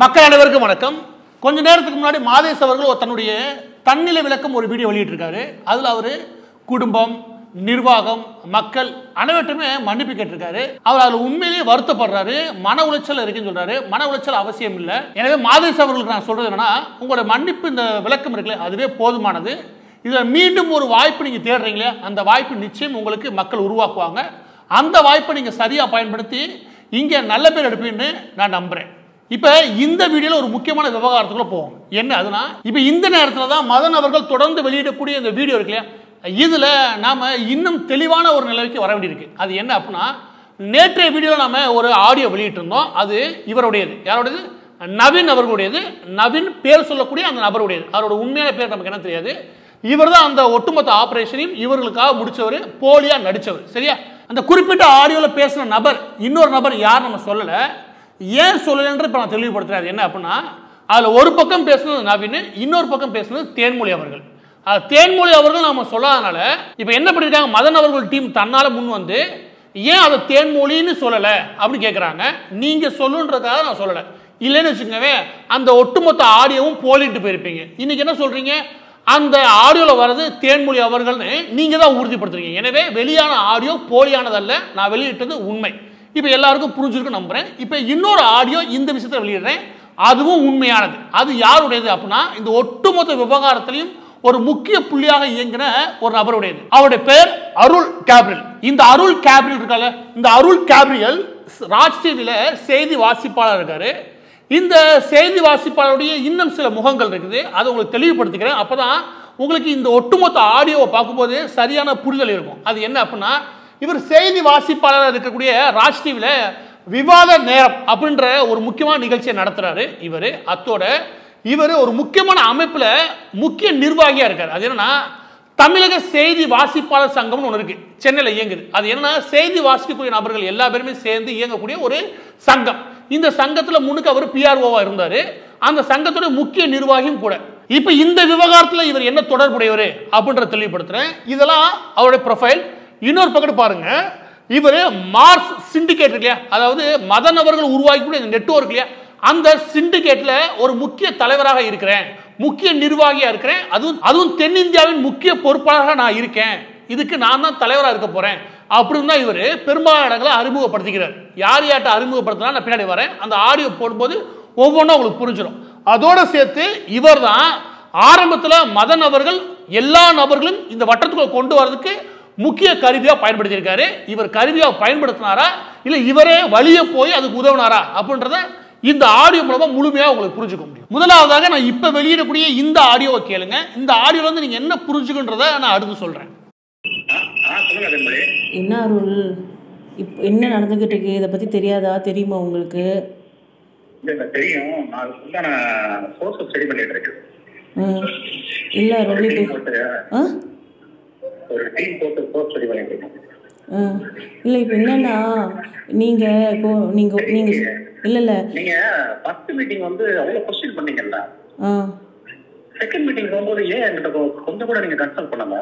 மக்கள் அனைவருக்கும் வணக்கம் கொஞ்ச நேரத்துக்கு முன்னாடி மாதேஷ் அவர்கள் ஒரு தன்னுடைய தன்னிலை விளக்கம் ஒரு வீடியோ வெளியிட்டிருக்காரு அதில் அவர் குடும்பம் நிர்வாகம் மக்கள் அனைவற்றுமே மன்னிப்பு கேட்டிருக்காரு அவர் அதில் உண்மையிலேயே வருத்தப்படுறாரு மன உளைச்சல் இருக்குன்னு சொல்றாரு மன உளைச்சல் அவசியம் இல்லை எனவே மாதேஷ் அவர்களுக்கு நான் சொல்றது என்னன்னா உங்களோட மன்னிப்பு இந்த விளக்கம் இருக்குல்ல அதுவே போதுமானது இதில் மீண்டும் ஒரு வாய்ப்பு நீங்கள் தேடுறீங்களே அந்த வாய்ப்பு நிச்சயம் உங்களுக்கு மக்கள் உருவாக்குவாங்க அந்த வாய்ப்பை நீங்கள் சரியாக பயன்படுத்தி இங்கே நல்ல பேர் எடுப்பீங்கன்னு நான் நம்புகிறேன் இப்போ இந்த வீடியோவில் ஒரு முக்கியமான விவகாரத்துக்குள்ள போவோம் என்ன அதுனா இப்போ இந்த நேரத்தில் தான் மதன் அவர்கள் தொடர்ந்து வெளியிடக்கூடிய இந்த வீடியோ இருக்கு இல்லையா இதில் நாம் இன்னும் தெளிவான ஒரு நிலைக்கு வர வேண்டியிருக்கு அது என்ன அப்படின்னா நேற்றைய வீடியோவில் நாம் ஒரு ஆடியோ வெளியிட்டிருந்தோம் அது இவருடையது யாருடையது நவீன் அவர்களுடையது நவீன் பேர் சொல்லக்கூடிய அந்த நபருடையது அவரோட உண்மையான பேர் நமக்கு என்ன தெரியாது இவர் தான் அந்த ஒட்டுமொத்த ஆபரேஷனையும் இவர்களுக்காக முடிச்சவர் போலியா நடிச்சவர் சரியா அந்த குறிப்பிட்ட ஆடியோவில் பேசின நபர் இன்னொரு நபர் யார் நம்ம சொல்லலை ஏன் சொல்லலைன்ற இப்போ நான் தெளிவுபடுத்துறேன் அது என்ன அப்படின்னா அதில் ஒரு பக்கம் பேசுனது நவீன் இன்னொரு பக்கம் பேசுனது தேன்மொழி அவர்கள் அது தேன்மொழி அவர்கள் நம்ம சொல்லாதனால இப்போ என்ன பண்ணியிருக்காங்க மதன் அவர்கள் டீம் தன்னால் முன் வந்து ஏன் அதை தேன்மொழின்னு சொல்லலை அப்படின்னு கேட்குறாங்க நீங்கள் சொல்லுன்றதுக்காக நான் சொல்லலை இல்லைன்னு வச்சுக்கோங்கவே அந்த ஒட்டுமொத்த ஆடியோவும் போலிட்டு போயிருப்பீங்க இன்னைக்கு என்ன சொல்றீங்க அந்த ஆடியோவில் வர்றது தேன்மொழி அவர்கள்னு நீங்கள் தான் உறுதிப்படுத்துறீங்க எனவே வெளியான ஆடியோ போலியானதல்ல நான் வெளியிட்டது உண்மை இப்போ எல்லாருக்கும் புரிஞ்சிருக்கு நம்புறேன் இப்போ இன்னொரு ஆடியோ இந்த விஷயத்தை வெளியிடுறேன் அதுவும் உண்மையானது அது யாருடையது அப்படின்னா இந்த ஒட்டுமொத்த விவகாரத்திலையும் ஒரு முக்கிய புள்ளியாக இயங்கின ஒரு நபருடையது அவருடைய பேர் அருள் கேப்ரியல் இந்த அருள் கேப்ரியல் இருக்கால இந்த அருள் கேப்ரியல் ராஜ் டிவியில் செய்தி வாசிப்பாளர் இருக்காரு இந்த செய்தி வாசிப்பாளருடைய இன்னும் சில முகங்கள் இருக்குது அதை உங்களுக்கு தெளிவுபடுத்திக்கிறேன் அப்பதான் உங்களுக்கு இந்த ஒட்டுமொத்த ஆடியோவை பார்க்கும்போது சரியான புரிதல் இருக்கும் அது என்ன அப்படின்னா இவர் செய்தி வாசிப்பாளராக இருக்கக்கூடிய ராஜ் டிவியில் விவாத நேரம் அப்படின்ற ஒரு முக்கியமான நிகழ்ச்சியை நடத்துறாரு இவர் அத்தோட இவர் ஒரு முக்கியமான அமைப்பில் முக்கிய நிர்வாகியாக இருக்கார் அது என்னன்னா தமிழக செய்தி வாசிப்பாளர் சங்கம்னு ஒன்று இருக்கு சென்னையில் இயங்குது அது என்னன்னா செய்தி வாசிக்கக்கூடிய நபர்கள் எல்லா பேருமே சேர்ந்து இயங்கக்கூடிய ஒரு சங்கம் இந்த சங்கத்தில் முன்னுக்கு அவர் பிஆர்ஓவா இருந்தார் அந்த சங்கத்தோட முக்கிய நிர்வாகியும் கூட இப்போ இந்த விவகாரத்தில் இவர் என்ன தொடர்புடையவர் அப்படின்ற தெளிவுபடுத்துறேன் இதெல்லாம் அவருடைய ப்ரொஃபைல் இன்னொரு பக்கம் பாருங்க இவர் மார்ஸ் சிண்டிகேட் இல்லையா அதாவது மதன் அவர்கள் உருவாக்கக்கூடிய இந்த நெட்வொர்க் இல்லையா அந்த சிண்டிகேட்ல ஒரு முக்கிய தலைவராக இருக்கிறேன் முக்கிய நிர்வாகியா இருக்கிறேன் அதுவும் அதுவும் தென்னிந்தியாவின் முக்கிய பொறுப்பாளராக நான் இருக்கேன் இதுக்கு நான் தான் தலைவராக இருக்க போறேன் அப்படின்னு தான் இவர் பெரும்பாலான இடங்களை அறிமுகப்படுத்திக்கிறார் யார் யார்ட்ட அறிமுகப்படுத்தினா நான் பின்னாடி வரேன் அந்த ஆடியோ போடும்போது ஒவ்வொன்றும் உங்களுக்கு புரிஞ்சிடும் அதோட சேர்த்து இவர் தான் ஆரம்பத்தில் மதன் அவர்கள் எல்லா நபர்களும் இந்த வட்டத்துக்குள்ள கொண்டு வரதுக்கு முக்கிய கருவியாக பயன்படுத்தியிருக்காரு இவர் கருவியாக பயன்படுத்தினாரா இல்லை இவரே வழிய போய் அதுக்கு உதவினாரா அப்படின்றத இந்த ஆடியோ மூலமா முழுமையாக உங்களுக்கு புரிஞ்சுக்க முடியும் முதலாவதாக நான் இப்போ வெளியிடக்கூடிய இந்த ஆடியோவை கேளுங்க இந்த ஆடியோல வந்து நீங்க என்ன புரிஞ்சுக்கின்றத நான் அடுத்து சொல்றேன் ஆ சொல்லுங்க அதேமாதிரி என்ன அருள் இப்போ என்ன நடந்துக்கிட்டு இருக்கு இதை பற்றி தெரியாதா தெரியுமா உங்களுக்கு இல்லை இல்லை தெரியும் நான் உண்டான சோர்ஸ் ஸ்டடி பண்ணிட்டு இருக்கேன் ம் இல்லை அருள் ஒரு இப்போ டீம் போட்டு ஆ ஒரு டீம் போட்டு சோர்ஸ் ஸ்டடி பண்ணிட்டு இருக்கேன் ஆ இல்லை இப்போ என்னன்னா நீங்கள் இப்போ நீங்கள் நீங்கள் இல்லை இல்லை நீங்க ஃபர்ஸ்ட் மீட்டிங் வந்து அவ்வளவு கொஸ்டின் பண்ணீங்கல்ல ஆ செகண்ட் மீட்டிங் போகும்போது ஏன் என்கிட்ட கொ- கொஞ்சம் கூட நீங்க கன்சல்ட் பண்ணல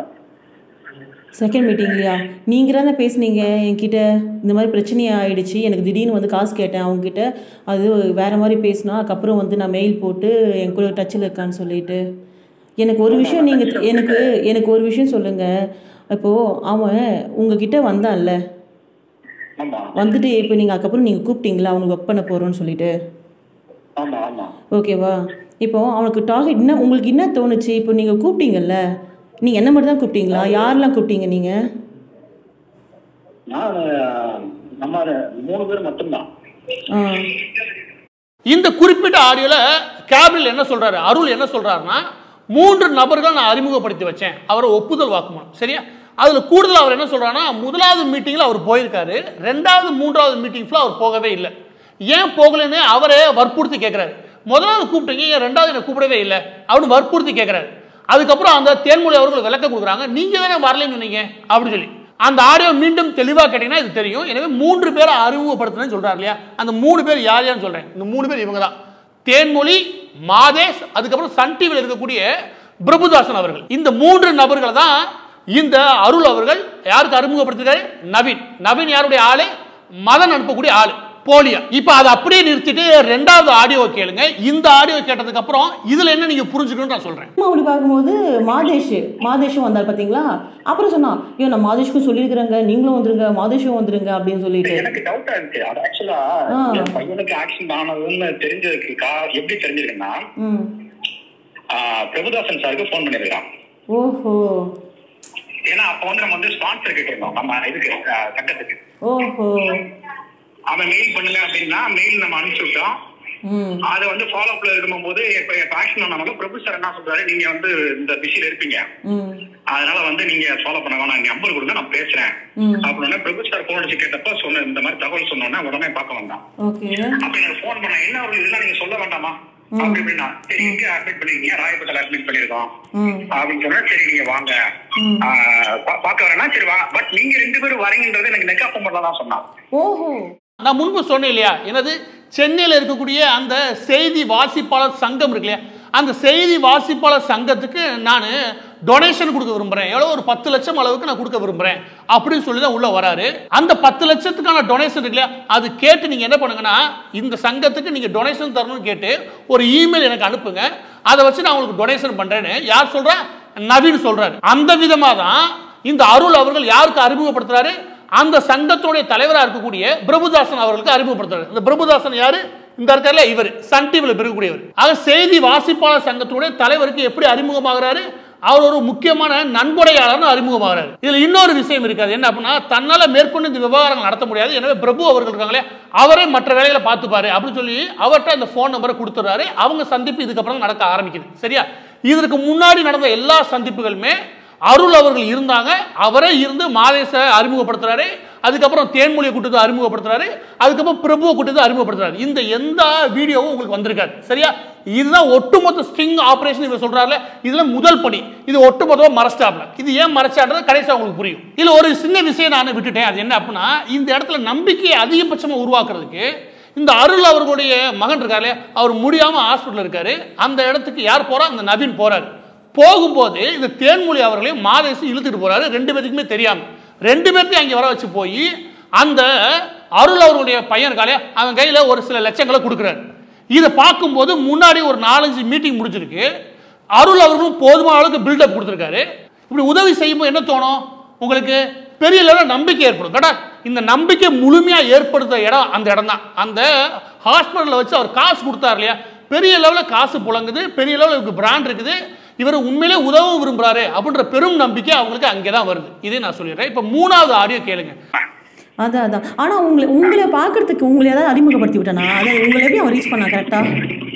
செகண்ட் மீட்டிங்லையா நீங்கள் தானே பேசுனீங்க என்கிட்ட இந்த மாதிரி பிரச்சனை ஆயிடுச்சு எனக்கு திடீர்னு வந்து காசு கேட்டேன் அவங்ககிட்ட அது வேற மாதிரி பேசினா அதுக்கப்புறம் வந்து நான் மெயில் போட்டு என் கூட டச்சில் இருக்கான்னு சொல்லிட்டு எனக்கு ஒரு விஷயம் நீங்கள் எனக்கு எனக்கு ஒரு விஷயம் சொல்லுங்கள் இப்போது அவன் உங்ககிட்ட வந்தான்ல ஆமா வந்துட்டு இப்போ நீங்கள் அதுக்கப்புறம் நீங்கள் கூப்பிட்டீங்களா அவனுக்கு ஒர்க் பண்ண போகிறோன்னு சொல்லிட்டு ஆமா ஆமா ஓகேவா இப்போ அவனுக்கு டார்கெட் என்ன உங்களுக்கு என்ன தோணுச்சு இப்போ நீங்கள் கூப்பிட்டீங்கல்ல நீங்கள் என்ன மட்டும் தான் கூப்பிட்டீங்களா யாரெல்லாம் கூப்பிட்டீங்க நீங்கள் நான் நம்ம மூணு பேர் மட்டும்தான் ஆ இந்த குறிப்பிட்ட ஆடியோல கேபிள் என்ன சொல்றாரு அருள் என்ன சொல்றாருன்னா மூன்று நபர்கள் நான் அறிமுகப்படுத்தி வச்சேன் அவரை ஒப்புதல் வாக்குமூலம் சரியா அதுல கூடுதல் அவர் என்ன சொல்றாருன்னா முதலாவது மீட்டிங்ல அவர் போயிருக்காரு ரெண்டாவது மூன்றாவது மீட்டிங்ஸ்ல அவர் போகவே இல்லை ஏன் போகலைன்னு அவரே வற்புறுத்தி கேட்கிறாரு முதலாவது கூப்பிட்டீங்க ஏன் ரெண்டாவது என்ன கூப்பிடவே இல்லை அப்படின்னு வற்புறுத்தி கேட்கிறாரு அதுக்கப்புறம் அந்த தேன்மொழி அவர்கள் விளக்கம் கொடுக்குறாங்க நீங்க தானே வரலன்னு சொன்னீங்க அப்படின்னு சொல்லி அந்த ஆடியோ மீண்டும் தெளிவாக கேட்டீங்கன்னா இது தெரியும் எனவே மூன்று பேரை அறிமுகப்படுத்தினு சொல்றாரு இல்லையா அந்த மூணு பேர் யார் யாருன்னு சொல்றேன் இந்த மூணு பேர் இவங்க தான் தேன்மொழி மாதேஷ் அதுக்கப்புறம் சன் டிவியில் இருக்கக்கூடிய பிரபுதாசன் அவர்கள் இந்த மூன்று நபர்கள் தான் இந்த அருள் அவர்கள் யாருக்கு அறிமுகப்படுத்துகிறாரு நவீன் நவீன் யாருடைய ஆளு மதன் அனுப்பக்கூடிய ஆளு போலியா இப்போ அதை அப்படியே நிறுத்திட்டு ரெண்டாவது ஆடியோ கேளுங்க இந்த ஆடியோ கேட்டதுக்கு அப்புறம் இதுல என்ன நீங்க புரிஞ்சுக்கணும்னு நான் சொல்றேன் சும்மா அப்படி பார்க்கும்போது மாதேஷ் மாதேஷும் வந்தார் பார்த்தீங்களா அப்புறம் சொன்னான் ஐயோ நான் மாதேஷ்க்கும் சொல்லியிருக்கிறேங்க நீங்களும் வந்துருங்க மாதேஷும் வந்துருங்க அப்படின்னு சொல்லிட்டு எனக்கு டவுட்டா இருக்கு அது ஆக்சுவலா ஆ. என் பையனுக்கு ஆக்சிடென்ட் ஆனதுன்னு தெரிஞ்சதுக்கு கா எப்படி தெரிஞ்சிருக்குன்னா ம் ஆஹ், பிரபுதாசன் சாருக்கு ஃபோன் பண்ணிருக்கான் ஓஹோ ஏன்னா அப்ப வந்து நம்ம வந்து ஸ்பான்சர் கேட்டிருந்தோம் நம்ம இதுக்கு ஆஹ், சங்கத்துக்கு ஓஹோ அவன் மெயில் பண்ணுங்க அப்படின்னா மெயில் நம்ம அனுப்பிச்சு விட்டோம் ம் அதை வந்து ஃபாலோ அப்ல இருக்கும்போது இப்ப இப்ப ஆக்ஷன் ஆனவங்க பிரபு சார் என்ன சொல்றாரு நீங்க வந்து இந்த பிஸில இருப்பீங்க ம் அதனால வந்து நீங்க ஃபாலோ பண்ண வேணாம் நீங்க நம்பர் கொடுங்க நான் பேசுறேன் ம் அப்படின்னு பிரபு சார் போன் அடிச்சு கேட்டப்ப சொன்ன இந்த மாதிரி தகவல் சொன்னோன்னே உடனே பார்க்க வந்தான் ஓகே அப்ப எனக்கு ஃபோன் பண்ண என்ன ஒரு இதெல்லாம் நீங்க சொல்ல வேண்டாமா அப்படி அப்படின்னா சரி எங்க அட்மிட் பண்ணிருக்கீங்க ராயப்பேட்டையில அட்மிட் பண்ணிருக்கோம் ம் அப்படின்னு சொன்னா சரி நீங்க வாங்க ம். ஆஹ் பா- பார்க்க வரேன்னா சரி வாங்க பட் நீங்க ரெண்டு பேரும் வரீங்கன்றது எனக்கு நெக்கா ஃபோன் பண்ணலாம் சொன்னான் ஓஹோ நான் முன்பு சொன்னேன் இல்லையா எனது சென்னையில் இருக்கக்கூடிய அந்த செய்தி வாசிப்பாளர் சங்கம் இருக்கு இல்லையா அந்த செய்தி வாசிப்பாளர் சங்கத்துக்கு நான் டொனேஷன் கொடுக்க விரும்புகிறேன் எவ்வளோ ஒரு பத்து லட்சம் அளவுக்கு நான் கொடுக்க விரும்புகிறேன் அப்படின்னு சொல்லி தான் உள்ளே வராரு அந்த பத்து லட்சத்துக்கான டொனேஷன் இருக்கு இல்லையா அது கேட்டு நீங்கள் என்ன பண்ணுங்கன்னா இந்த சங்கத்துக்கு நீங்கள் டொனேஷன் தரணும்னு கேட்டு ஒரு இமெயில் எனக்கு அனுப்புங்க அதை வச்சு நான் உங்களுக்கு டொனேஷன் பண்ணுறேன்னு யார் சொல்கிறா நவீன் சொல்கிறாரு அந்த விதமாக தான் இந்த அருள் அவர்கள் யாருக்கு அறிமுகப்படுத்துறாரு அந்த சங்கத்துடைய தலைவராக இருக்கக்கூடிய பிரபுதாசன் அவர்களுக்கு அறிமுகப்படுத்துறாரு இந்த பிரபுதாசன் யாரு இந்த இருக்கார்ல இவர் சன் டிவியில் இருக்கக்கூடியவர் ஆக செய்தி வாசிப்பாளர் சங்கத்துடைய தலைவருக்கு எப்படி அறிமுகமாகிறாரு அவர் ஒரு முக்கியமான நன்கொடையாளர்னு அறிமுகமாகிறாரு இதுல இன்னொரு விஷயம் இருக்காது என்ன அப்படின்னா தன்னால மேற்கொண்டு இந்த விவகாரங்கள் நடத்த முடியாது எனவே பிரபு அவர்கள் இருக்காங்களே அவரே மற்ற வேலைகளை பார்த்துப்பாரு அப்படின்னு சொல்லி அவர்கிட்ட அந்த ஃபோன் நம்பரை கொடுத்துறாரு அவங்க சந்திப்பு இதுக்கப்புறம் நடக்க ஆரம்பிக்குது சரியா இதற்கு முன்னாடி நடந்த எல்லா சந்திப்புகளுமே அருள் அவர்கள் இருந்தாங்க அவரே இருந்து மாதேச அறிமுகப்படுத்துறாரு அதுக்கப்புறம் தேன்மொழியை கூட்டத்தை அறிமுகப்படுத்துறாரு அதுக்கப்புறம் பிரபுவை கூட்டத்தை அறிமுகப்படுத்துறாரு இந்த எந்த வீடியோவும் உங்களுக்கு வந்திருக்காது சரியா இதுதான் ஒட்டுமொத்த ஸ்ட்ரிங் ஆபரேஷன் இவர் சொல்றாருல இதுல முதல் படி இது ஒட்டுமொத்தமாக மறைச்சிட்டாப்ல இது ஏன் மறைச்சான்றது கடைசியாக உங்களுக்கு புரியும் இதுல ஒரு சின்ன விஷயம் நான் விட்டுட்டேன் அது என்ன அப்படின்னா இந்த இடத்துல நம்பிக்கையை அதிகபட்சமாக உருவாக்குறதுக்கு இந்த அருள் அவர்களுடைய மகன் இருக்காரு அவர் முடியாம ஹாஸ்பிட்டல் இருக்காரு அந்த இடத்துக்கு யார் போறா இந்த நவீன் போறாரு போகும்போது இந்த தேன்மொழி அவர்களையும் மாதேசி இழுத்துட்டு போறாரு ரெண்டு பேத்துக்குமே தெரியாம ரெண்டு பேர்த்தையும் அங்கே வர வச்சு போய் அந்த அருள் அவர்களுடைய பையன் இருக்காலே அவன் கையில் ஒரு சில லட்சங்களை கொடுக்குறாரு இதை பார்க்கும்போது முன்னாடி ஒரு நாலஞ்சு மீட்டிங் முடிஞ்சிருக்கு அருள் அவர்களும் போதுமான அளவுக்கு பில்டப் கொடுத்துருக்காரு இப்படி உதவி செய்யும்போது என்ன தோணும் உங்களுக்கு பெரிய லெவலில் நம்பிக்கை ஏற்படும் கடா இந்த நம்பிக்கை முழுமையாக ஏற்படுத்த இடம் அந்த இடம் தான் அந்த ஹாஸ்பிட்டலில் வச்சு அவர் காசு கொடுத்தார் இல்லையா பெரிய லெவலில் காசு புழங்குது பெரிய லெவலில் இவருக்கு பிராண்ட் இருக்குது இவர் உண்மையிலே உதவும் விரும்புகிறாரு அப்படின்ற பெரும் நம்பிக்கை அவங்களுக்கு அங்கே தான் வருது இதே நான் சொல்லிடுறேன் இப்போ மூணாவது ஆடியோ கேளுங்க அதான் அதான் ஆனால் உங்களை உங்களை பார்க்கறதுக்கு உங்களை ஏதாவது அறிமுகப்படுத்தி விட்டானா அதை உங்களை எப்படி அவன் ரீச் பண்ணா கரெக்டாக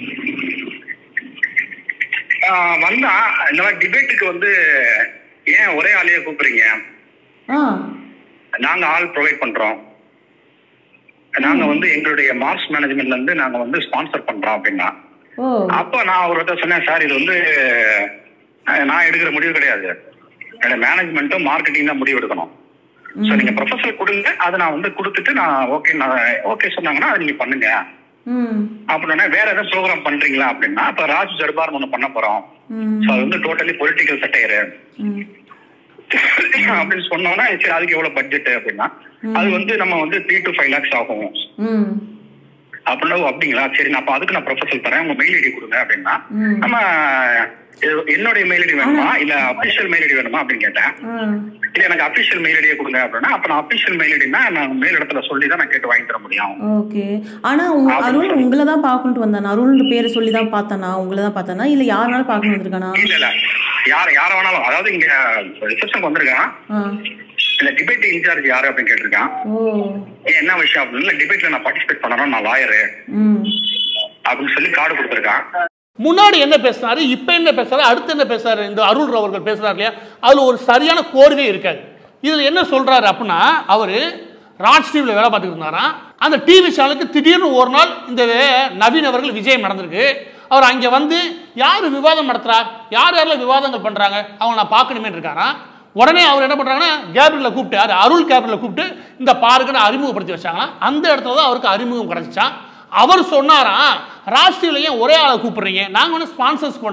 ஆஹ் வந்தா இந்த மாதிரி டிபேட்டுக்கு வந்து ஏன் ஒரே ஆளையே கூப்பிடுறீங்க ஆ நாங்க ஆள் ப்ரொவைட் பண்றோம் நாங்க வந்து எங்களுடைய மார்க்ஸ் மேனேஜ்மெண்ட்ல இருந்து நாங்க வந்து ஸ்பான்சர் பண்றோம் அப்படின்னா ஓ அப்ப நான் அவர்கிட்ட சொன்னேன் சார் இது வந்து அஹ், நான் எடுக்கிற முடிவு கிடையாது என்னோட மேனேஜ்மெண்ட்டும் மார்க்கெட்டிங் தான் முடிவு எடுக்கணும் ஸோ நீங்க ப்ரொஃபஸர் கொடுங்க அதை நான் வந்து கொடுத்துட்டு நான் ஓகே நான் ஓகே சொன்னாங்கன்னா அதை நீங்க பண்ணுங்க ம் அப்படின்னா வேற ஏதாவது ப்ரோக்ராம் பண்றீங்களா அப்படின்னா இப்ப ராஜ் தர்பார் ஒன்று பண்ண போறோம் ம் ஸோ அது வந்து டோட்டலி பொலிட்டிக்கல் சட்டையரு ம் அப்படின்னு சொன்னோம்னா சரி அதுக்கு எவ்வளவு பட்ஜெட் அப்படின்னா அது வந்து நம்ம வந்து த்ரீ டு ஃபைவ் லேக்ஸ் ஆகும் ம் அப்படின்னா ஓ, அப்படிங்களா சரி நான் அப்ப அதுக்கு நான் ப்ரொஃபஸல் தரேன் உங்க மெயில் ஐடி கொடுங்க அப்படின்னா ம். நம்ம எ- என்னுடைய மெயில் ஐடி வேணுமா இல்ல அபிஷியல் மெயில் ஐடி வேணுமா அப்படின்னு கேட்டேன் ஆ இல்ல எனக்கு அபிஷியல் மெயில் ஐடியை கொடுங்க அப்படின்னா அப்ப நான் அபிஷியல் மெயில் ஐடினா நான் மேல் இடத்துல சொல்லி தான் நான் கேட்டு வாங்கி தர முடியும் ஓகே ஆனால் உங்க அருள் உங்களை தான் பார்க்கணுட்டு வந்தானா அருள்னு பேரை சொல்லி தான் பார்த்தானா உங்களை தான் பார்த்தானா இல்லை யாருனாலும் பார்க்கணும் வந்திருக்கானா இல்ல இல்ல யார யார வேணாலும் அதாவது இங்க ரிசப்ஷனுக்கு வந்திருக்கான் ஆ இல்ல டிபேட் இன்சார்ஜ் யாரு அப்படின்னு கேட்டிருக்கான் ஓ ஏன் என்ன விஷயம் அப்படின்னு இல்ல டிபேட்ல நான் பார்ட்டிசிபேட் பண்ணணும் நான் லாயரு ம் அப்படின்னு சொல்லி கார்டு கொடுத்துருக்கான் முன்னாடி என்ன பேசினாரு இப்போ என்ன பேசுறாரு அடுத்து என்ன பேசுறாரு இந்த அருள் அவர்கள் பேசுறாரு இல்லையா அதுல ஒரு சரியான கோர்வே இருக்காது இதுல என்ன சொல்றாரு அப்படின்னா அவரு ராஜ் டிவியில் வேலை பார்த்துட்டு இருந்தாராம் அந்த டிவி சேனலுக்கு திடீர்னு ஒரு நாள் இந்த நவீன் அவர்கள் விஜயம் நடந்திருக்கு அவர் அங்கே வந்து யார் விவாதம் நடத்துறா யார் யாரெல்லாம் விவாதங்கள் பண்ணுறாங்க அவங்க நான் பார்க்கணுமே இருக்காராம் உடனே அவர் என்ன பண்ணுறாங்கன்னா கேபிரில் கூப்பிட்டு யார் அருள் கேபிரில் கூப்பிட்டு இந்த பார்க்குன்னு அறிமுகப்படுத்தி வச்சாங்களாம் அந்த இடத்துல தான் அவருக்கு அறிமுகம் கிடச்சிச்சான் அவர் சொன்னாராம் ராஷ்டிரியில் ஏன் ஒரே ஆளை கூப்பிடுறீங்க நாங்கள் வந்து ஸ்பான்சர்ஸ் பண்ணுறோம்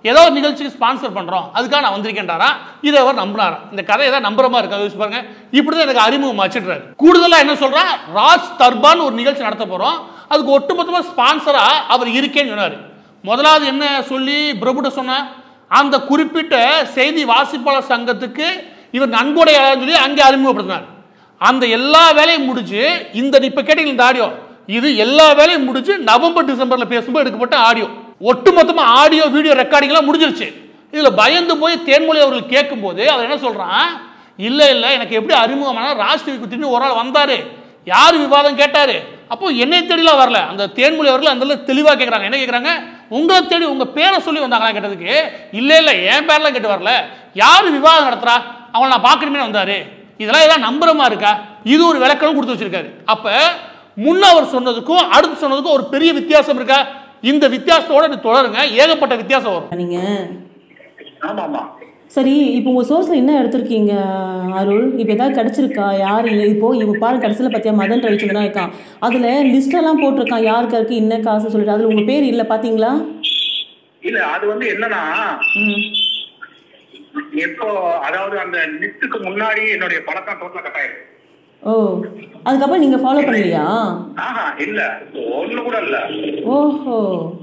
ஏதோ ஒரு நிகழ்ச்சிக்கு ஸ்பான்சர் பண்றோம் அதுக்காக நான் வந்திருக்கேன்டாரா இதை அவர் நம்பினாராம் இந்த கதை ஏதாவது நம்புற மாதிரி இருக்கா யோசிச்சு பாருங்க இப்படிதான் எனக்கு அறிமுகம் வச்சுட்டாரு கூடுதலா என்ன சொல்றா ராஜ் தர்பான் ஒரு நிகழ்ச்சி நடத்த போறோம் அதுக்கு ஒட்டுமொத்தமா ஸ்பான்சரா அவர் இருக்கேன்னு சொன்னாரு முதலாவது என்ன சொல்லி பிரபுட்ட சொன்ன அந்த குறிப்பிட்ட செய்தி வாசிப்பாளர் சங்கத்துக்கு இவர் நன்கொடையாளர்னு சொல்லி அங்கே அறிமுகப்படுத்தினார் அந்த எல்லா வேலையும் முடிஞ்சு இந்த இப்ப கேட்டீங்க இந்த ஆடியோ இது எல்லா வேலையும் முடிஞ்சு நவம்பர் டிசம்பர்ல பேசும்போது எடுக்கப்பட்ட ஆடியோ ஒட்டுமொத்தமா ஆடியோ வீடியோ ரெக்கார்டிங்லாம் முடிஞ்சிருச்சு இதுல பயந்து போய் தேன்மொழி அவர்கள் கேட்கும்போது அவர் என்ன சொல்றான் இல்ல இல்ல எனக்கு எப்படி அறிமுகமான ராஜ் டிவி திடீர்னு ஒரு ஆள் வந்தாரு யார் விவாதம் கேட்டாரு அப்போ என்னை தேடிலாம் வரல அந்த தேன்மொழி அவர்கள் அந்த இடத்துல தெளிவா கேட்குறாங்க என்ன கேட்குறாங்க உங்களை தேடி உங்க பேரை சொல்லி வந்தாங்களா கேட்டதுக்கு இல்ல இல்ல என் பேர்லாம் கேட்டு வரல யார் விவாதம் நடத்துறா அவங்கள நான் பார்க்கணுமே வந்தாரு இதெல்லாம் எல்லாம் நம்புற மாதிரி இருக்கா இது ஒரு விளக்கணும் கொடுத்து வச்சிருக்காரு அப்ப முன்ன அவர் சொன்னதுக்கும் அடுத்து சொன்னதுக்கும் ஒரு பெரிய வித்தியாசம் இருக்கா இந்த வித்தியாசத்தோட நீ தொடருங்க ஏகப்பட்ட வித்தியாசம் வரும் நீங்க ஆமா ஆமா சரி இப்போ உங்கள் சோர்ஸில் என்ன எடுத்திருக்கீங்க அருள் இப்போ ஏதாவது கிடச்சிருக்கா யார் இல்லை இப்போ இவங்க பாருங்க கடைசியில் பார்த்தியா மதன் ரவிச்சந்திரன் இருக்கான் அதில் லிஸ்டெல்லாம் போட்டிருக்கான் யாருக்கு யாருக்கு என்ன காசு சொல்லிட்டு அதில் உங்கள் பேர் இல்லை பார்த்தீங்களா இல்ல அது வந்து என்னன்னா ம் எப்போ அதாவது அந்த லிஸ்ட்டுக்கு முன்னாடி என்னுடைய படத்தான் டோட்டலா கட் ஆயிருக்கு ஓ அதுக்கப்புறம் நீங்கள் ஃபாலோ பண்ணலையா ஆஹா இல்ல ஒண்ணு கூட இல்ல ஓஹோ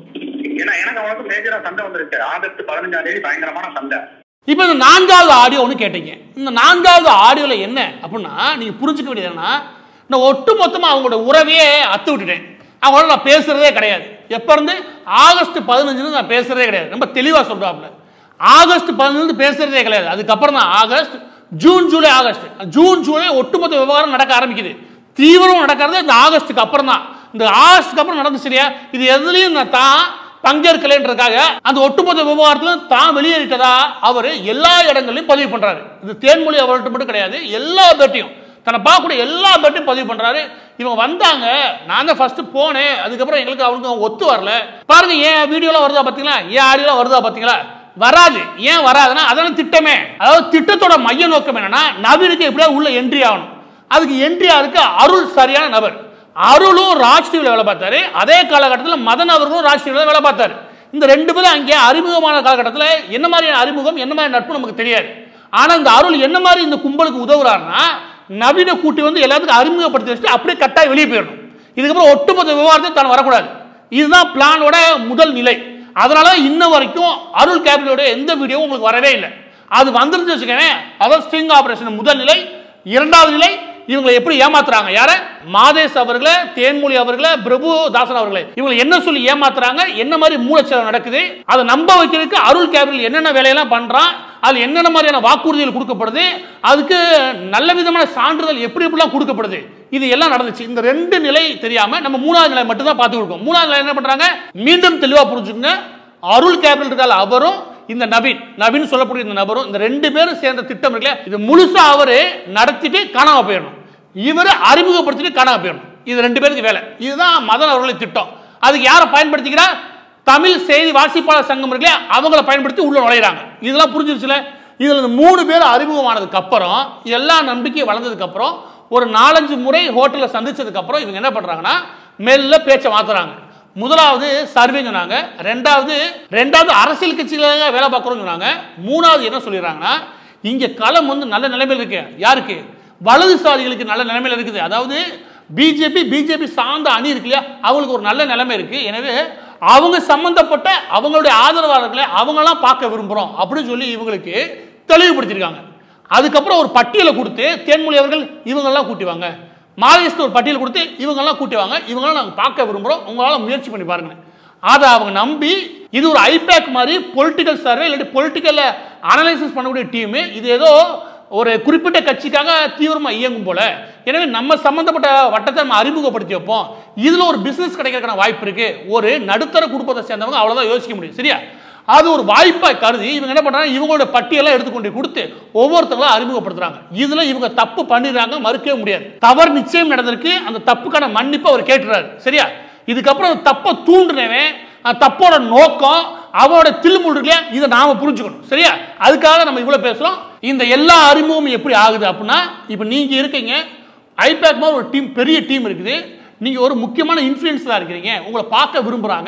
ஏன்னா எனக்கு அவனுக்கு மேஜரா சண்டை வந்துருச்சு ஆகஸ்ட் பதினஞ்சாம் தேதி பயங்கரமான சண்டை இப்போ இந்த நான்காவது ஆடியோ ஒன்று கேட்டீங்க இந்த நான்காவது ஆடியோவில் என்ன அப்படின்னா நீங்கள் புரிஞ்சுக்க வேண்டியது என்னன்னா நான் ஒட்டு மொத்தமாக அவங்களோட உறவையே அத்து விட்டுட்டேன் அவங்களோட நான் பேசுறதே கிடையாது எப்போ இருந்து ஆகஸ்ட் பதினஞ்சுலேருந்து நான் பேசுறதே கிடையாது ரொம்ப தெளிவாக சொல்கிறாப்புல ஆகஸ்ட் பதினஞ்சுலேருந்து பேசுறதே கிடையாது அதுக்கப்புறம் தான் August June July August June July ஒட்டுமொத்த விவகாரம் நடக்க ஆரம்பிக்குது தீவிரம் நடக்கிறது இந்த ஆகஸ்ட்டுக்கு அப்புறம் தான் இந்த ஆகஸ்ட்டுக்கு அப்புறம் நடந்து சரியா இது எதுலையும் நான் தான் பங்கேற்கலைன்றதுக்காக அந்த ஒட்டுமொத்த விவகாரத்தில் தான் வெளியேறிட்டதா அவர் எல்லா இடங்களையும் பதிவு பண்றாரு இது தேன்மொழி அவர்கிட்ட மட்டும் கிடையாது எல்லா பேட்டையும் தன்னை பார்க்கக்கூடிய எல்லா பேட்டையும் பதிவு பண்றாரு இவங்க வந்தாங்க நான் தான் ஃபர்ஸ்ட் போனேன் அதுக்கப்புறம் எங்களுக்கு அவங்களுக்கு ஒத்து வரல பாருங்க ஏன் வீடியோலாம் வருதா பார்த்தீங்களா ஏன் ஆடியோலாம் வருதா பார்த்தீங்களா வராது ஏன் வராதுன்னா அதான திட்டமே அதாவது திட்டத்தோட மைய நோக்கம் என்னன்னா நவீனுக்கு எப்படியா உள்ள என்ட்ரி ஆகணும் அதுக்கு என்ட்ரி ஆகிறதுக்கு அருள் சரியான நபர் அருளும் ராஜ் டிவியில் வேலை பார்த்தாரு அதே காலகட்டத்தில் மதன் அவர்களும் ராஜ் டிவியில் வேலை பார்த்தாரு இந்த ரெண்டு பேரும் அங்கே அறிமுகமான காலகட்டத்தில் என்ன மாதிரியான அறிமுகம் என்ன மாதிரி நட்பு நமக்கு தெரியாது ஆனால் இந்த அருள் என்ன மாதிரி இந்த கும்பலுக்கு உதவுறாருன்னா நவீன கூட்டி வந்து எல்லாத்துக்கும் அறிமுகப்படுத்தி வச்சுட்டு அப்படியே கட்டாய் வெளியே போயிடணும் இதுக்கப்புறம் ஒட்டுமொத்த விவகாரத்தை தான் வரக்கூடாது இதுதான் பிளானோட முதல் நிலை அதனால இன்ன வரைக்கும் அருள் கேபிளோட எந்த வீடியோவும் உங்களுக்கு வரவே இல்லை அது வந்துருந்து வச்சுக்கோங்க அதான் ஸ்ட்ரிங் ஆபரேஷன் முதல் நிலை இரண்டாவது நிலை இவங்களை எப்படி ஏமாத்துறாங்க யார மாதேஷ் அவர்களை தேன்மொழி அவர்களை பிரபு தாசன் அவர்களை இவங்களை என்ன சொல்லி ஏமாத்துறாங்க என்ன மாதிரி மூலச்செலவு நடக்குது அதை நம்ப வைக்கிறதுக்கு அருள் கேபிள் என்னென்ன வேலையெல்லாம் பண்றான் அதுல என்னென்ன மாதிரியான வாக்குறுதிகள் கொடுக்கப்படுது அதுக்கு நல்ல விதமான சான்றிதழ் எப்படி எப்படிலாம் கொடுக்கப்படுது இது எல்லாம் நடந்துச்சு இந்த ரெண்டு நிலை தெரியாம நம்ம மூணாவது நிலை மட்டும் தான் பார்த்து கொடுக்கோம் மூணாவது நிலை என்ன பண்றாங்க மீண்டும் தெளிவா புரிஞ்சுக்கங்க அருள் கேபிள் இருக்கால அவரும் இந்த நவீன் நவீன் சொல்லக்கூடிய இந்த நபரும் இந்த ரெண்டு பேரும் சேர்ந்த திட்டம் இருக்குல்ல இது முழுசா அவரு நடத்திட்டு காணாம போயிடணும் இவர் அறிமுகப்படுத்திட்டு காணாம போயிடணும் இது ரெண்டு பேருக்கு வேலை இதுதான் மதன் அவர்களின் திட்டம் அதுக்கு யாரை பயன்படுத்திக்கிறா தமிழ் செய்தி வாசிப்பாளர் சங்கம் இருக்குல்ல அவங்கள பயன்படுத்தி உள்ள நுழையிறாங்க இதெல்லாம் புரிஞ்சிருச்சுல இதுல இந்த மூணு பேர் அறிமுகமானதுக்கு அப்புறம் எல்லா நம்பிக்கையும் வளர்ந்ததுக்கு அப்புறம் ஒரு நாலஞ்சு முறை ஹோட்டலில் சந்திச்சதுக்கு அப்புறம் இவங்க என்ன பண்றாங்கன்னா மெல்ல பேச்சை மாத்துறாங்க முதலாவது சர்வே சொன்னாங்க ரெண்டாவது ரெண்டாவது அரசியல் கட்சியில வேலை பார்க்குறோம்னு சொன்னாங்க மூணாவது என்ன சொல்லிடுறாங்கன்னா இங்க களம் வந்து நல்ல நிலைமையில் இருக்கு யாருக்கு வலதுசாரிகளுக்கு நல்ல நிலைமையில் இருக்குது அதாவது பிஜேபி பிஜேபி சார்ந்த அணி இருக்கு இல்லையா அவங்களுக்கு ஒரு நல்ல நிலைமை இருக்கு எனவே அவங்க சம்பந்தப்பட்ட அவங்களுடைய ஆதரவாளர்களை அவங்கெல்லாம் பார்க்க விரும்புகிறோம் அப்படின்னு சொல்லி இவங்களுக்கு தெளிவுபடுத்தியிருக்காங்க அதுக்கப்புறம் ஒரு பட்டியலை கொடுத்து தேன்மொழி அவர்கள் இவங்கெல்லாம் கூட்டிவாங்க மாலேஸ்க்கு ஒரு பட்டியல் கொடுத்து இவங்கெல்லாம் கூட்டிவாங்க இவங்கெல்லாம் நாங்கள் பார்க்க விரும்புகிறோம் உங்களால் முயற்சி பண்ணி பாருங்க அதை அவங்க நம்பி இது ஒரு ஐபேக் மாதிரி பொலிட்டிக்கல் சர்வே இல்லாட்டி பொலிட்டிக்கல் அனலைசிஸ் பண்ணக்கூடிய டீமு இது ஏதோ ஒரு குறிப்பிட்ட கட்சிக்காக தீவிரமா இயங்கும் போல எனவே நம்ம சம்பந்தப்பட்ட வட்டத்தை நம்ம அறிமுகப்படுத்தி வைப்போம் இதுல ஒரு பிசினஸ் கிடைக்கிறதுக்கான வாய்ப்பு இருக்கு ஒரு நடுத்தர குடும்பத்தை சேர்ந்தவங்க அவ்வளவுதான் யோசிக்க முடியும் சரியா அது ஒரு வாய்ப்பாய் கருதி இவங்க என்ன பண்றாங்க இவங்களோட பட்டியலை எடுத்துக்கொண்டு கொடுத்து ஒவ்வொருத்தங்களும் அறிமுகப்படுத்துறாங்க இதுல இவங்க தப்பு பண்ணிடுறாங்க மறுக்கவே முடியாது தவறு நிச்சயம் நடந்திருக்கு அந்த தப்புக்கான மன்னிப்பு அவர் கேட்டுறாரு சரியா இதுக்கப்புறம் அந்த தப்பை தூண்டுனவன் அந்த தப்போட நோக்கம் அவனோட தில்முள் இருக்கு இல்லையா இதை நாம புரிஞ்சுக்கணும் சரியா அதுக்காக நம்ம இவ்வளவு பேசுறோம் இந்த எல்லா அறிமுகமும் எப்படி ஆகுது அப்படின்னா இப்போ நீங்க இருக்கீங்க ஐபேக் மாதிரி ஒரு டீம் பெரிய டீம் இருக்குது நீங்க ஒரு முக்கியமான இன்ஃப்ளூயன்ஸாக இருக்கிறீங்க உங்களை பார்க்க விரும்புறாங்க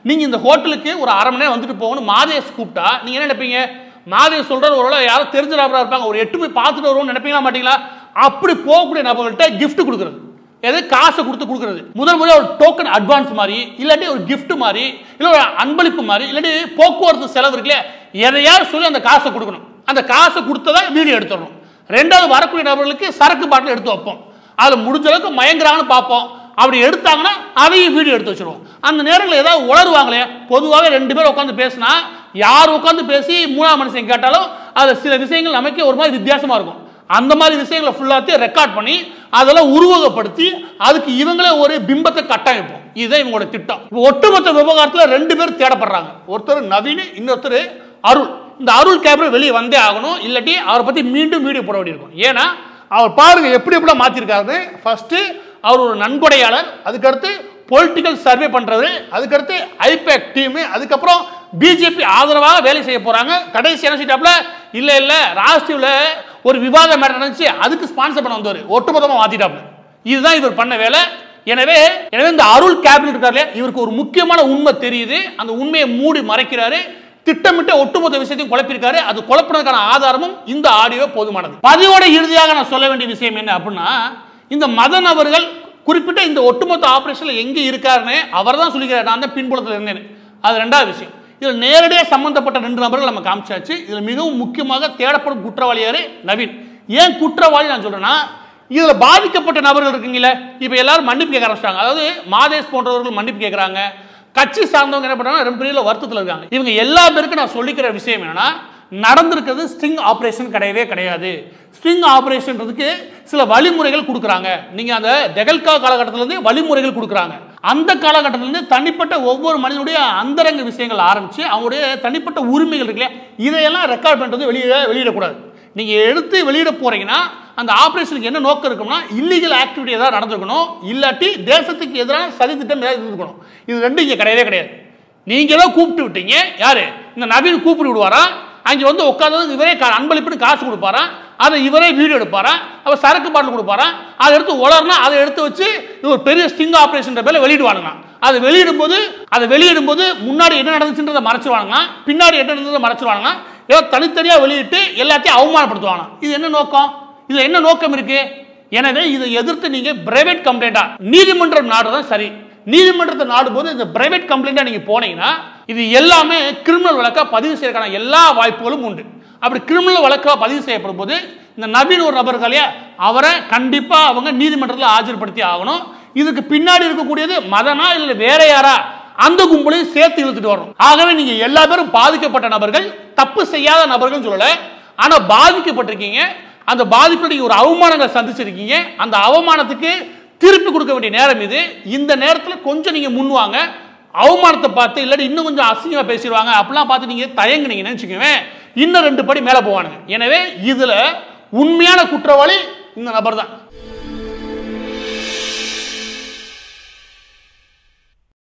நீங்க இந்த ஹோட்டலுக்கு ஒரு அரை மணி நேரம் வந்துட்டு போகணும் மாதேஷ் கூப்பிட்டா நீங்க என்ன நினைப்பீங்க மாதேஷ் சொல்றாரு ஒரு யாரும் தெரிஞ்ச நபரா இருப்பாங்க ஒரு எட்டு போய் பார்த்துட்டு வருவோம்னு நினைப்பீங்களா மாட்டீங்களா அப்படி போகக்கூடிய நபர்கள்ட்ட gift கொடுக்குறது எது காசை கொடுத்து கொடுக்குறது முதல் முதல்ல ஒரு டோக்கன் அட்வான்ஸ் மாதிரி இல்லாட்டி ஒரு gift மாதிரி இல்லை ஒரு அன்பளிப்பு மாதிரி இல்லாட்டி போக்குவரத்து செலவு இருக்குல்லையா எதையாவது சொல்லி அந்த காசை கொடுக்கணும் அந்த காசை கொடுத்ததா வீடியோ எடுத்துடணும் ரெண்டாவது வரக்கூடிய நபர்களுக்கு சரக்கு பாட்டில் எடுத்து வைப்போம் அதில் முடிஞ்ச அளவுக்கு மயங்குறாங்கன்னு பார்ப்போம் அப்படி எடுத்தாங்கன்னா அதையும் வீடியோ எடுத்து வச்சிருவோம் அந்த நேரங்களில் ஏதாவது உளருவாங்களே பொதுவாகவே ரெண்டு பேரும் உட்காந்து பேசினா யார் உட்காந்து பேசி மூணாம் மனுஷன் கேட்டாலும் அதில் சில விஷயங்கள் நமக்கே ஒரு மாதிரி வித்தியாசமாக இருக்கும் அந்த மாதிரி விஷயங்களை ஃபுல்லாத்தையும் ரெக்கார்ட் பண்ணி அதெல்லாம் உருவகப்படுத்தி அதுக்கு இவங்களே ஒரு பிம்பத்தை கட்டமைப்போம் இதுதான் இவங்களோட திட்டம் இப்போ ஒட்டுமொத்த விவகாரத்தில் ரெண்டு பேர் தேடப்படுறாங்க ஒருத்தர் நவீன் இன்னொருத்தர் அருள் இந்த அருள் கேமரா வெளியே வந்தே ஆகணும் இல்லாட்டி அவரை பற்றி மீண்டும் வீடியோ போட வேண்டியிருக்கும் ஏன்னா அவர் பாருங்க எப்படி எப்படிலாம் மாற்றிருக்காரு ஃபர்ஸ்ட் அவர் ஒரு நன்கொடையாளர் அதுக்கடுத்து பொலிட்டிக்கல் சர்வே பண்றவர் அதுக்கடுத்து ஐபேக் டீம் அதுக்கப்புறம் பிஜேபி ஆதரவாக வேலை செய்ய போறாங்க கடைசி என்ன சொல்லிட்டாப்ல இல்ல இல்ல ராஷ்டிரியில் ஒரு விவாத மேட்டர் நடந்துச்சு அதுக்கு ஸ்பான்சர் பண்ண வந்தவர் ஒட்டுமொத்தமாக மாத்திட்டாப்ல இதுதான் இவர் பண்ண வேலை எனவே எனவே இந்த அருள் கேபினட் இருக்காரு இல்லையா, இவருக்கு ஒரு முக்கியமான உண்மை தெரியுது அந்த உண்மையை மூடி மறைக்கிறாரு திட்டமிட்ட ஒட்டுமொத்த விஷயத்தையும் குழப்பிருக்காரு அது குழப்பினதுக்கான ஆதாரமும் இந்த ஆடியோ போதுமானது பதிவோட இறுதியாக நான் சொல்ல வேண்டிய விஷயம் என்ன அப்படின்னா இந்த மதன் அவர்கள் குறிப்பிட்ட இந்த ஒட்டுமொத்த ஆபரேஷன்ல எங்க இருக்காருன்னு அவர் தான் சொல்லிக்கிறார் நான் தான் பின்புலத்தில் இருந்தேன் அது ரெண்டாவது விஷயம் இதில் நேரடியாக சம்பந்தப்பட்ட ரெண்டு நபர்கள் நம்ம காமிச்சாச்சு இதில் மிகவும் முக்கியமாக தேடப்படும் குற்றவாளியாரு நவீன் ஏன் குற்றவாளி நான் சொல்றேன்னா இதுல பாதிக்கப்பட்ட நபர்கள் இருக்குங்களே இப்போ எல்லாரும் மன்னிப்பு கேட்க ஆரம்பிச்சிட்டாங்க அதாவது மாதேஷ் போன்றவர்கள் மன்னிப்பு கேட்குறாங்க கட்சி சார்ந்தவங்க என்ன பண்றாங்க ரொம்ப பெரிய வருத்தத்தில் இருக்காங்க இவங்க எல்லா பேருக்கும் நான் சொல்லிக்கிற விஷயம் என்னன்னா நடந்திருக்கிறது ஸ்ட்ரிங் ஆபரேஷன் கிடையவே கிடையாது ஸ்ட்ரிங் ஆபரேஷன்றதுக்கு சில வழிமுறைகள் கொடுக்குறாங்க நீங்க அந்த தெகல்கா காலகட்டத்திலேருந்து வழிமுறைகள் கொடுக்குறாங்க அந்த காலகட்டத்திலேருந்து தனிப்பட்ட ஒவ்வொரு மனிதனுடைய அந்தரங்க விஷயங்கள் ஆரம்பிச்சு அவங்களுடைய தனிப்பட்ட உரிமைகள் இருக்குல்லையா இதையெல்லாம் ரெக்கார்ட் பண்றது வெளியே வெளியிடக்கூடாது நீங்க எடுத்து வெளியிட போறீங்கன்னா அந்த ஆபரேஷனுக்கு என்ன நோக்கம் இருக்கும்னா இல்லீகல் ஆக்டிவிட்டி ஏதாவது நடந்திருக்கணும் இல்லாட்டி தேசத்துக்கு எதிரான சதி திட்டம் ஏதாவது இருந்திருக்கணும் இது ரெண்டும் இங்க கிடையவே கிடையாது நீங்க ஏதோ கூப்பிட்டு விட்டீங்க யாரு இந்த நவீன் கூப்பிட்டு விடுவாரா அங்க வந்து உட்காந்து இவரே கா- அன்பளிப்புன்னு காசு கொடுப்பாரா அதை இவரே வீடியோ எடுப்பாரா அவர் சரக்கு பாட்டில் கொடுப்பாரா அதை எடுத்து உலர்னா அதை எடுத்து வச்சு இது ஒரு பெரிய ஸ்டிங் ஆபரேஷன் பேர்ல வெளியிடுவானுங்க அதை வெளியிடும்போது அதை வெளியிடும்போது முன்னாடி என்ன நடந்துச்சுன்றதை மறைச்சிருவானுங்க பின்னாடி என்ன நடந்ததை மறைச்சிருவானுங்க ஏதோ தனித்தனியா வெளியிட்டு எல்லாத்தையும் அவமானப்படுத்துவாங்க இது என்ன நோக்கம் இதுல என்ன நோக்கம் இருக்கு எனவே இதை எதிர்த்து நீங்க பிரைவேட் கம்ப்ளைண்டா நீதிமன்றம் நாடுதான் சரி நீதிமன்றத்தை நாடும்போது இந்த பிரைவேட் கம்ப்ளைண்டா நீங்க போனீங்கன்னா இது எல்லாமே கிரிமினல் வழக்கா பதிவு செய்யறதுக்கான எல்லா வாய்ப்புகளும் உண்டு அப்படி கிரிமினல் வழக்கா பதிவு செய்யப்படும் போது இந்த நவீன் ஒரு நபர் இருக்கார் இல்லையா அவரை கண்டிப்பா அவங்க நீதிமன்றத்தில் ஆஜர்படுத்தி ஆகணும் இதுக்கு பின்னாடி இருக்கக்கூடியது மதனா இல்ல வேற யாரா அந்த கும்பலையும் சேர்த்து இழுத்துட்டு வரணும் ஆகவே நீங்க எல்லா பேரும் பாதிக்கப்பட்ட நபர்கள் தப்பு செய்யாத நபர்கள் சொல்லல ஆனா பாதிக்கப்பட்டிருக்கீங்க அந்த பாதிப்பு நீங்க ஒரு அவமானங்களை சந்திச்சிருக்கீங்க அந்த அவமானத்துக்கு திருப்பி கொடுக்க வேண்டிய நேரம் இது இந்த நேரத்தில் கொஞ்சம் நீங்க முன்வாங்க அவமானத்தை பார்த்து இல்லாட்டி இன்னும் கொஞ்சம் அசிங்கமா பேசிடுவாங்க அப்படிலாம் பார்த்து நீங்க தயங்குனீங்கன்னு வச்சுக்கோங்க இன்னும் ரெண்டு படி மேலே போவானுங்க எனவே இதுல உண்மையான குற்றவாளி இந்த நபர் தான்